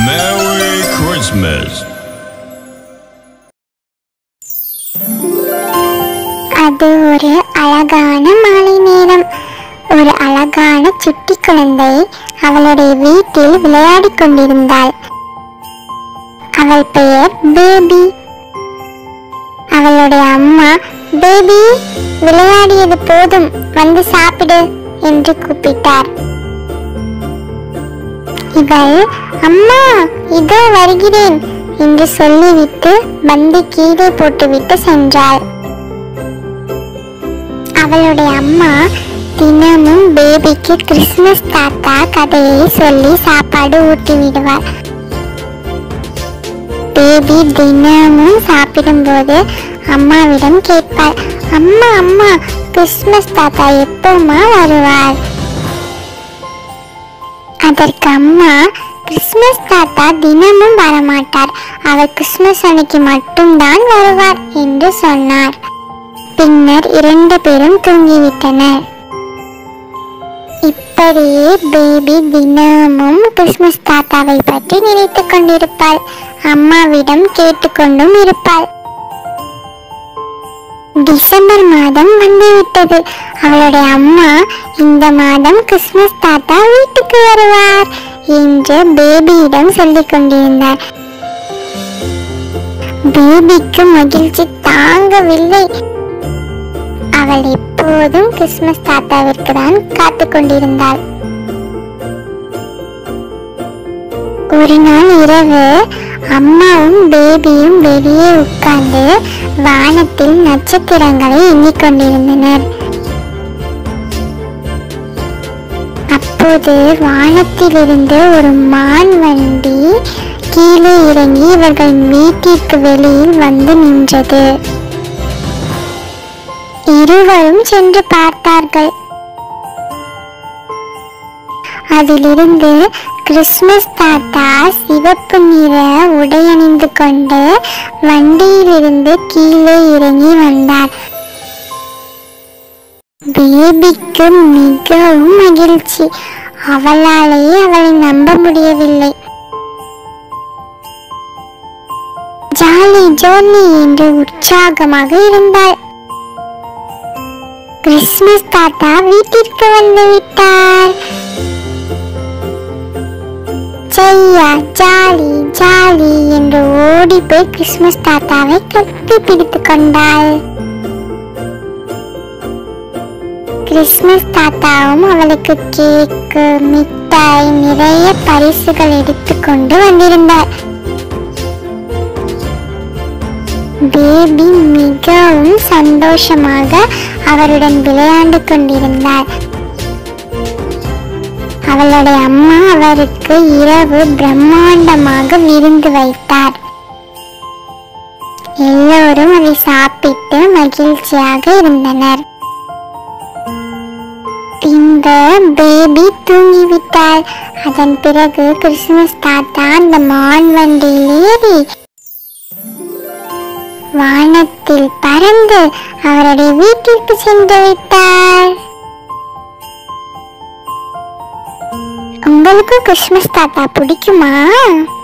Merry Christmas. அது ஒரு அழகான மாலை நேரம் ஒரு அழகான சுட்டி குழந்தை அவளுடைய வீட்டில் விளையாடிக் கொண்டிருந்தாள் அவள் பெயர் பேபி அவளுடைய அம்மா பேபி விளையாடியது போதும் வந்து சாப்பிடு என்று கூப்பிட்டார் இவள் அம்மா இதோ வருகிறேன் என்று சொல்லிவிட்டு பந்தை கீழே போட்டுவிட்டு சென்றாள் அவளுடைய அம்மா தினமும் பேபிக்கு கிறிஸ்துமஸ் தாத்தா கதையை சொல்லி சாப்பாடு ஊட்டி விடுவார் பேபி தினமும் சாப்பிடும்போது அம்மாவிடம் கேட்பாள் அம்மா அம்மா கிறிஸ்துமஸ் தாத்தா எப்போமா வருவார் அதற்கு அம்மா கிறிஸ்துமஸ் தாத்தா தினமும் வரமாட்டார் அவர் கிறிஸ்துமஸ் அன்னைக்கு மட்டும்தான் வருவார் என்று சொன்னார் பின்னர் இரண்டு பேரும் தூங்கிவிட்டனர் இப்படியே பேபி தினமும் கிறிஸ்துமஸ் தாத்தாவை பற்றி நினைத்துக் கொண்டிருப்பாள் அம்மாவிடம் கேட்டுக்கொண்டும் இருப்பாள் டிசம்பர் மாதம் வந்துவிட்டது அவளுடைய அம்மா இந்த மாதம் கிறிஸ்துமஸ் தாத்தா வீட்டுக்கு வருவார் என்று பேபியிடம் சொல்லிக் கொண்டிருந்தார் பேபிக்கு மகிழ்ச்சி தாங்கவில்லை அவள் எப்போதும் கிறிஸ்துமஸ் தாத்தாவிற்கு தான் காத்து கொண்டிருந்தாள் ஒரு நாள் இரவு அம்மாவும் பேபியும் வெளியே உட்கார்ந்து வானத்தில் நட்சத்திரங்களை எண்ணிக்கொண்டிருந்தனர் அப்போது வானத்திலிருந்து ஒரு மான் வண்டி கீழே இறங்கி இவர்கள் வீட்டிற்கு வெளியில் வந்து நின்றது இருவரும் சென்று பார்த்தார்கள் அதிலிருந்து கிறிஸ்துமஸ் தாத்தா சிவப்பு நிற உடை அணிந்து கொண்டு வண்டியிலிருந்து கீழே இறங்கி வந்தார் பேபிக்கு மிகவும் மகிழ்ச்சி அவளாலேயே அவளை நம்ப முடியவில்லை ஜாலி ஜோலி என்று உற்சாகமாக இருந்தாள் கிறிஸ்துமஸ் தாத்தா வீட்டிற்கு வந்து விட்டார் ஜெய்யா ஜாலி ஜாலி என்று ஓடி போய் கிறிஸ்துமஸ் தாத்தாவை கட்டி பிடித்து கொண்டாள் கிறிஸ்துமஸ் தாத்தாவும் அவளுக்கு கேக்கு மிட்டாய் நிறைய பரிசுகள் எடுத்துக்கொண்டு வந்திருந்தார் பேபி மிகவும் சந்தோஷமாக அவருடன் விளையாண்டு கொண்டிருந்தார் அவளுடைய அம்மா அவருக்கு இரவு பிரம்மாண்டமாக விருந்து வைத்தார் எல்லோரும் அதை சாப்பிட்டு மகிழ்ச்சியாக இருந்தனர் பின்பு பேபி தூங்கிவிட்டாள் அதன் பிறகு கிறிஸ்துமஸ் தாத்தா அந்த மான் வண்டியில் ஏறி வானத்தில் பறந்து அவருடைய வீட்டிற்கு சென்று விட்டார் உங்களுக்கு கிறிஸ்துமஸ் தாத்தா பிடிக்குமா